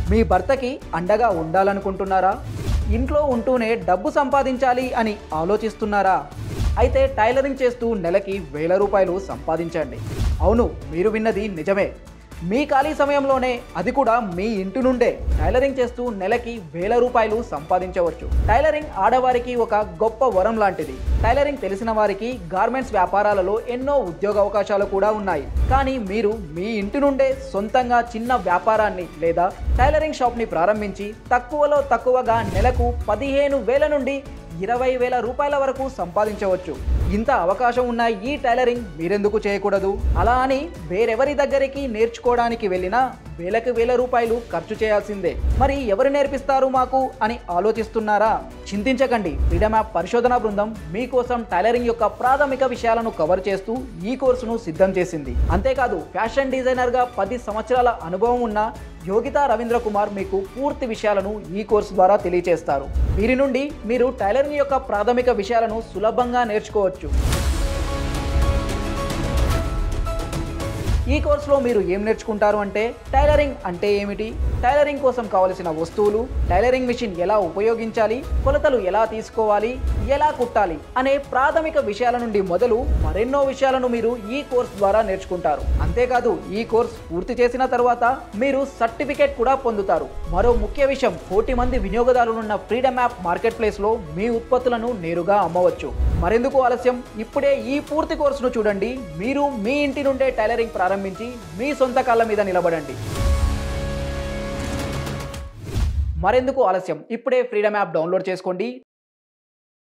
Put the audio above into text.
మీ భర్తకి అండగా ఉండాలనుకుంటున్నారా ఇంట్లో ఉంటూనే డబ్బు సంపాదించాలి అని ఆలోచిస్తున్నారా అయితే టైలరింగ్ చేస్తూ నెలకి వేల రూపాయలు సంపాదించండి అవును మీరు విన్నది నిజమే మీ ఖాళీ సమయంలోనే అది కూడా మీ ఇంటి నుండే టైలరింగ్ చేస్తూ నెలకి వేల రూపాయలు సంపాదించవచ్చు టైలరింగ్ ఆడవారికి ఒక గొప్ప వరం లాంటిది టైలరింగ్ తెలిసిన వారికి గార్మెంట్స్ వ్యాపారాలలో ఎన్నో ఉద్యోగ అవకాశాలు కూడా ఉన్నాయి కానీ మీరు మీ ఇంటి నుండే సొంతంగా చిన్న వ్యాపారాన్ని లేదా టైలరింగ్ షాప్ని ప్రారంభించి తక్కువలో తక్కువగా నెలకు పదిహేను వేల నుండి ఇరవై వేల రూపాయల వరకు సంపాదించవచ్చు ఇంత అవకాశం ఉన్న ఈ టైలరింగ్ మీరెందుకు చేయకూడదు అలా అని వేరెవరి దగ్గరికి నేర్చుకోవడానికి వెళ్ళినా వేలకు వేల రూపాయలు ఖర్చు చేయాల్సిందే మరి ఎవరు నేర్పిస్తారు మాకు అని ఆలోచిస్తున్నారా చింతించకండి ఫ్రీడమ్ యాప్ పరిశోధనా బృందం మీకోసం టైలరింగ్ యొక్క ప్రాథమిక విషయాలను కవర్ చేస్తూ ఈ కోర్సును సిద్ధం చేసింది అంతేకాదు ఫ్యాషన్ డిజైనర్గా పది సంవత్సరాల అనుభవం ఉన్న యోగితా రవీంద్ర కుమార్ మీకు పూర్తి విషయాలను ఈ కోర్సు ద్వారా తెలియజేస్తారు వీరి నుండి మీరు టైలరింగ్ యొక్క ప్రాథమిక విషయాలను సులభంగా నేర్చుకోవచ్చు ఈ కోర్సులో మీరు ఏం నేర్చుకుంటారు అంటే టైలరింగ్ అంటే ఏమిటి టైలరింగ్ కోసం కావలసిన వస్తువులు టైలరింగ్ మిషన్ ఎలా ఉపయోగించాలి కొలతలు ఎలా తీసుకోవాలి ఎలా కుట్టాలి అనే ప్రాథమిక విషయాల నుండి మొదలు మరెన్నో విషయాలను మీరు ఈ కోర్స్ ద్వారా నేర్చుకుంటారు అంతేకాదు ఈ కోర్స్ పూర్తి చేసిన తర్వాత మీరు సర్టిఫికేట్ కూడా పొందుతారు మరో ముఖ్య విషయం కోటి మంది వినియోగదారులున్న ఫ్రీడమ్ యాప్ మార్కెట్ ప్లేస్లో మీ ఉత్పత్తులను నేరుగా అమ్మవచ్చు మరెందుకు ఆలస్యం ఇప్పుడే ఈ పూర్తి కోర్సును చూడండి మీరు మీ ఇంటి నుండే టైలరింగ్ ప్రారంభించి మీ సొంత కాళ్ళ మీద నిలబడండి మరెందుకు ఆలస్యం ఇప్పుడే ఫ్రీడమ్ యాప్ డౌన్లోడ్ చేసుకోండి